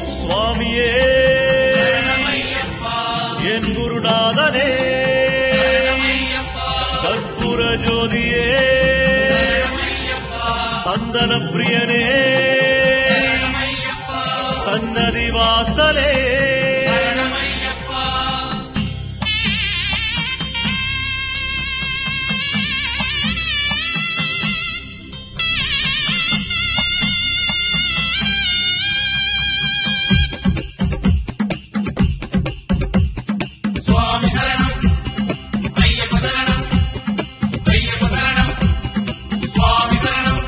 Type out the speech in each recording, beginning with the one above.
சுவாமியே என் குருநாதனே கற்பூர ஜோதியே சந்தன பிரியனே சன்னதி வாசலே சுவாமி சரணம் ஐயப்ப சரணம் ஐயப்ப சரணம் சுவாமி சரணம்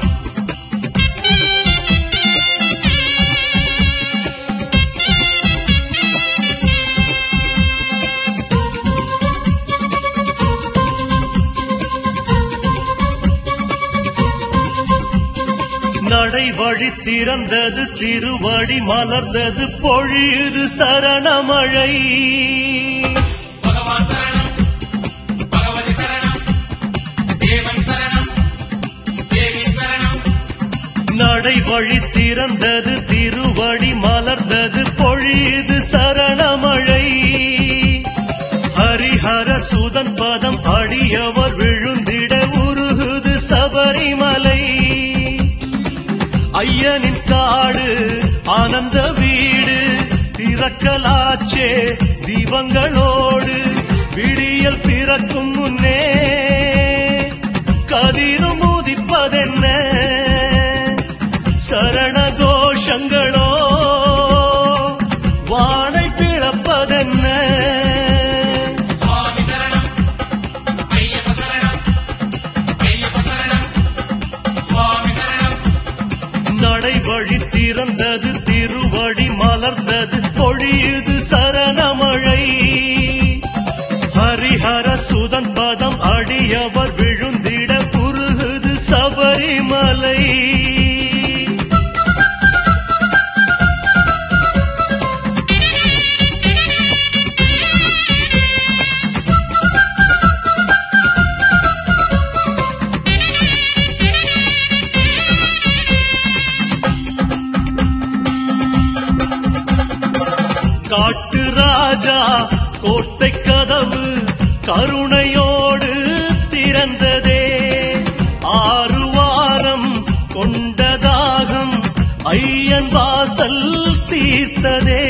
நடை வழி திறந்தது திருவடி மலர்ந்தது பொழியுது சரணமழை பகவான் சரணம் பகவதி சரணம் தேவன் சரணம் தேவி சரணம் நடை வழி திறந்தது திருவடி மலர்ந்தது பொழியுது சரணமழை ஹரிஹர சுதன் பதம் அடியவர் விழுந்திட உருகுது சபரிமலை ஐயனின் காடு ஆனந்த வீடு திறக்கலாச்சே தீபங்களோடு விடியல் பிறக்கும் முன்னே கதிரும் உதிப்பதென்ன சரண கோஷங்களோ வானை பிளப்பதென்ன சுவாமி சரணம் ஐயப்ப சரணம் ஐயப்ப சரணம் சுவாமி சரணம் நடை வழி திறந்தது திருவடி மலர்ந்தது பொழியுது சரணமழை ஹரிஹர சுதன் பதம் அடியவர் விழுந்திட புருகுது சபரிமலை காட்டு ராஜா கோட்டை கதவு கருணையோடு திறந்ததே ஆறு வாரம் கொண்ட தாகம் ஐயன் வாசல் தீர்த்ததே